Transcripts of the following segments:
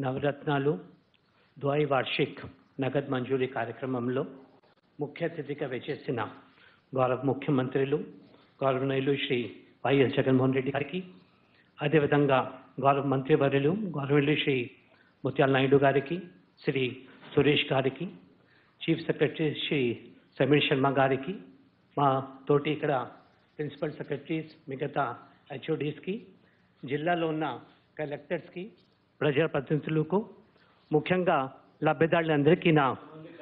నవరత్నాలు ద్వై వార్షిక్ నగద్ మంజూరీ కార్యక్రమంలో ముఖ్య అతిథిగా వేచేసిన గౌరవ ముఖ్యమంత్రులు గౌరవనీయులు శ్రీ వైఎస్ జగన్మోహన్ రెడ్డి గారికి అదేవిధంగా గౌరవ మంత్రివర్యులు గౌరవనీయులు శ్రీ ముత్యాల నాయుడు గారికి శ్రీ సురేష్ గారికి చీఫ్ సెక్రటరీ శ్రీ సమీర్ శర్మ గారికి మా తోటి ఇక్కడ ప్రిన్సిపల్ సెక్రటరీస్ మిగతా హెచ్ఓడీస్కి జిల్లాలో ఉన్న కలెక్టర్స్కి ప్రజాప్రతినిధులకు ముఖ్యంగా లబ్ధిదారులందరికీ నా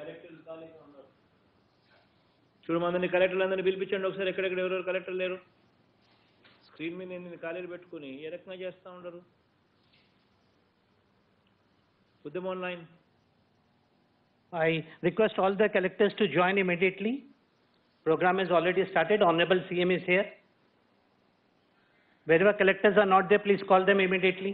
చూడు మందిని కలెక్టర్లు అందరినీ పిలిపించండి ఒకసారి ఎక్కడెక్కడ ఎవరెవరు కలెక్టర్ లేరు స్క్రీన్ మీద ఎన్ని ఖాళీలు పెట్టుకుని ఏ రకంగా చేస్తూ ఉండరు ఉద్యమం online I request all the collectors to join immediately. Program has already started. Honorable CM is here. Wherever collectors are not there, please call them immediately.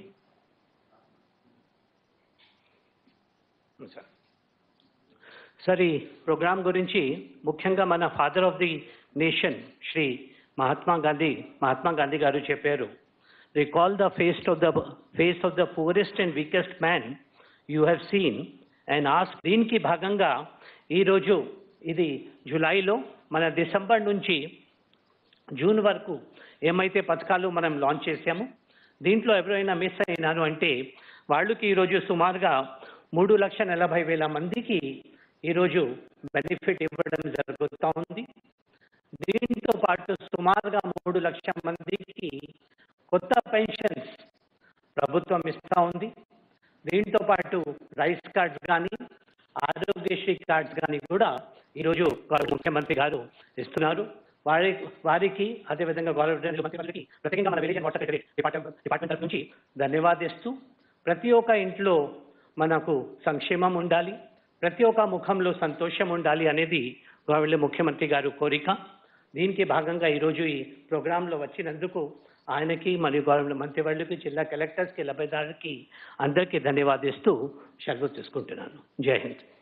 Sir ఈ ప్రోగ్రామ్ గురించి ముఖ్యంగా మన father of the nation Shri Mahatma Gandhi Mahatma Gandhi garu చెప్పారు recall the face of the face of the poorest and weakest man you have seen and ask దీనికి భాగంగా ఈరోజు ఇది జూలైలో మన డిసెంబర్ నుంచి జూన్ వరకు ఏమైతే పథకాలు మనం లాంచ్ చేశామో దీంట్లో ఎవరైనా మిస్ అయినారు అంటే వాళ్ళకి ఈరోజు సుమారుగా మూడు లక్షల నలభై వేల మందికి ఈరోజు బెనిఫిట్ ఇవ్వడం జరుగుతూ ఉంది దీంతో పాటు సుమారుగా మూడు లక్షల మందికి కొత్త పెన్షన్స్ ప్రభుత్వం ఇస్తూ ఉంది దీంతో పాటు రైస్ కార్డ్స్ కానీ ఆరోగ్యశ్రీ కార్డ్స్ కానీ కూడా ఈరోజు గౌరవ ముఖ్యమంత్రి గారు ఇస్తున్నారు వారి వారికి అదేవిధంగా గౌరవ మంత్రి ప్రత్యేకంగా మన village and water secretary department department తరఫు నుంచి ధన్యవాదిస్తూ ప్రతి ఒక్క ఇంట్లో మనకు సంక్షేమం ఉండాలి ప్రతి ఒక్క ముఖంలో సంతోషం ఉండాలి అనేది గౌరవ ముఖ్యమంత్రి గారు కోరిక దీనికి భాగంగా ఈరోజు ఈ ప్రోగ్రాంలో వచ్చినందుకు ఆయనకి మరియు గౌరవ మంత్రివర్యులకి జిల్లా కలెక్టర్స్కి లబ్ధిదారులకి అందరికీ ధన్యవాదిస్తూ సెలవు తీసుకుంటున్నాను జై హింద్